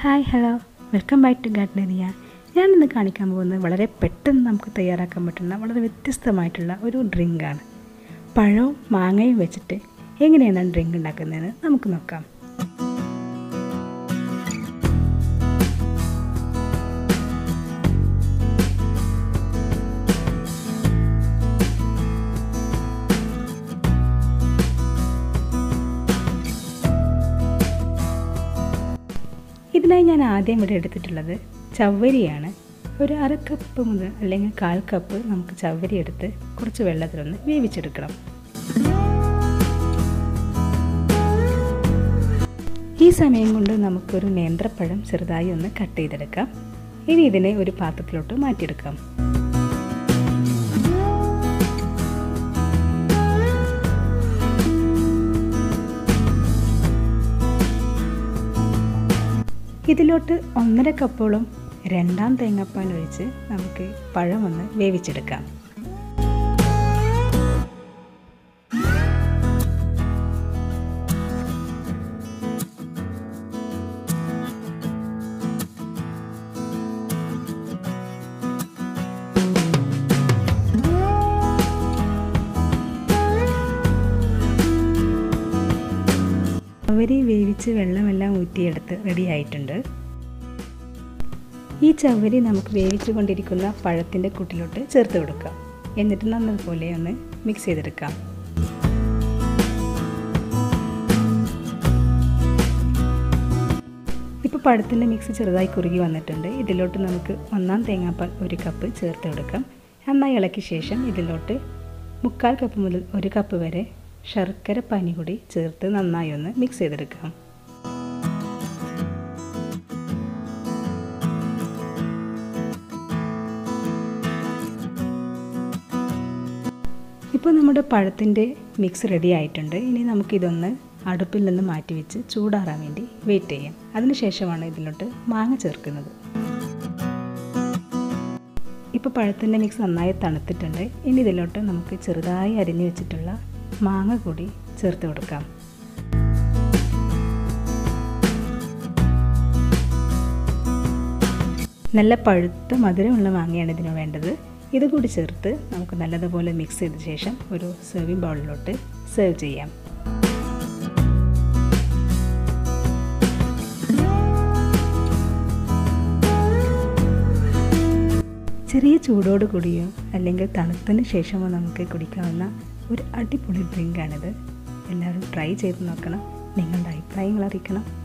hi hello welcome back to ഗാർഡനറിയ ഞാനിന്ന് കാണിക്കാൻ പോകുന്നത് വളരെ പെട്ടെന്ന് നമുക്ക് തയ്യാറാക്കാൻ പറ്റുന്ന വളരെ വ്യത്യസ്തമായിട്ടുള്ള ഒരു ഡ്രിങ്കാണ് പഴവും മാങ്ങയും വെച്ചിട്ട് എങ്ങനെയാണ് ഡ്രിങ്ക് ഉണ്ടാക്കുന്നതെന്ന് നമുക്ക് നോക്കാം ഇതിനായി ഞാൻ ആദ്യം ഇവിടെ എടുത്തിട്ടുള്ളത് ചവ്വരിയാണ് ഒരു അര കപ്പ് മുതൽ അല്ലെങ്കിൽ കാൽ കപ്പ് നമുക്ക് ചവ്വരി എടുത്ത് കുറച്ച് വെള്ളത്തിലൊന്ന് വേവിച്ചെടുക്കണം ഈ സമയം കൊണ്ട് നമുക്കൊരു നേന്ത്രപ്പഴം ചെറുതായി ഒന്ന് കട്ട് ചെയ്തെടുക്കാം ഇനി ഇതിനെ ഒരു പാത്രത്തിലോട്ട് മാറ്റിയെടുക്കാം ഇതിലോട്ട് ഒന്നര കപ്പോളം രണ്ടാം തേങ്ങാപ്പാൽ ഒഴിച്ച് നമുക്ക് പഴമൊന്ന് വേവിച്ചെടുക്കാം ചവരി വേവിച്ച് വെള്ളമെല്ലാം ഊറ്റിയെടുത്ത് റെഡി ആയിട്ടുണ്ട് ഈ ചവരി നമുക്ക് വേവിച്ചു കൊണ്ടിരിക്കുന്ന പഴത്തിൻ്റെ കൂട്ടിലോട്ട് ചേർത്ത് കൊടുക്കാം എന്നിട്ട് നന്നതുപോലെ ഒന്ന് മിക്സ് ചെയ്തെടുക്കാം ഇപ്പോൾ പഴത്തിൻ്റെ മിക്സ് ചെറുതായി കുറുകി വന്നിട്ടുണ്ട് ഇതിലോട്ട് നമുക്ക് ഒന്നാം തേങ്ങാപ്പാൽ ഒരു കപ്പ് ചേർത്ത് കൊടുക്കാം നന്നായി ഇളക്കിയ ശേഷം ഇതിലോട്ട് മുക്കാൽ കപ്പ് മുതൽ ഒരു കപ്പ് വരെ ശർക്കര പനി കൂടി ചേർത്ത് നന്നായി ഒന്ന് മിക്സ് ചെയ്തെടുക്കാം ഇപ്പോൾ നമ്മുടെ പഴത്തിൻ്റെ മിക്സ് റെഡി ആയിട്ടുണ്ട് ഇനി നമുക്കിതൊന്ന് അടുപ്പിൽ നിന്ന് മാറ്റി വെച്ച് ചൂടാറാൻ വേണ്ടി വെയിറ്റ് ചെയ്യാം അതിനുശേഷമാണ് ഇതിലോട്ട് മാങ്ങ ചേർക്കുന്നത് ഇപ്പോൾ പഴത്തിൻ്റെ മിക്സ് നന്നായി തണുത്തിട്ടുണ്ട് ഇനി ഇതിലോട്ട് നമുക്ക് ചെറുതായി അരിഞ്ഞു വെച്ചിട്ടുള്ള മാങ്ങ കൂടി ചേർത്ത് കൊടുക്കാം നല്ല പഴുത്ത മധുരമുള്ള മാങ്ങയാണ് ഇതിന് വേണ്ടത് ഇത് കൂടി ചേർത്ത് നമുക്ക് നല്ലതുപോലെ മിക്സ് ചെയ്ത ശേഷം ഒരു സെർവിങ് ബൗളിലോട്ട് സെർവ് ചെയ്യാം ചെറിയ ചൂടോട് കൂടിയോ അല്ലെങ്കിൽ തണുത്തതിന് ശേഷമോ നമുക്ക് കുടിക്കാവുന്ന ഒരു അടിപൊളി ഡ്രിങ്കാണിത് എല്ലാവരും ട്രൈ ചെയ്ത് നോക്കണം നിങ്ങളുടെ അഭിപ്രായങ്ങൾ അറിയിക്കണം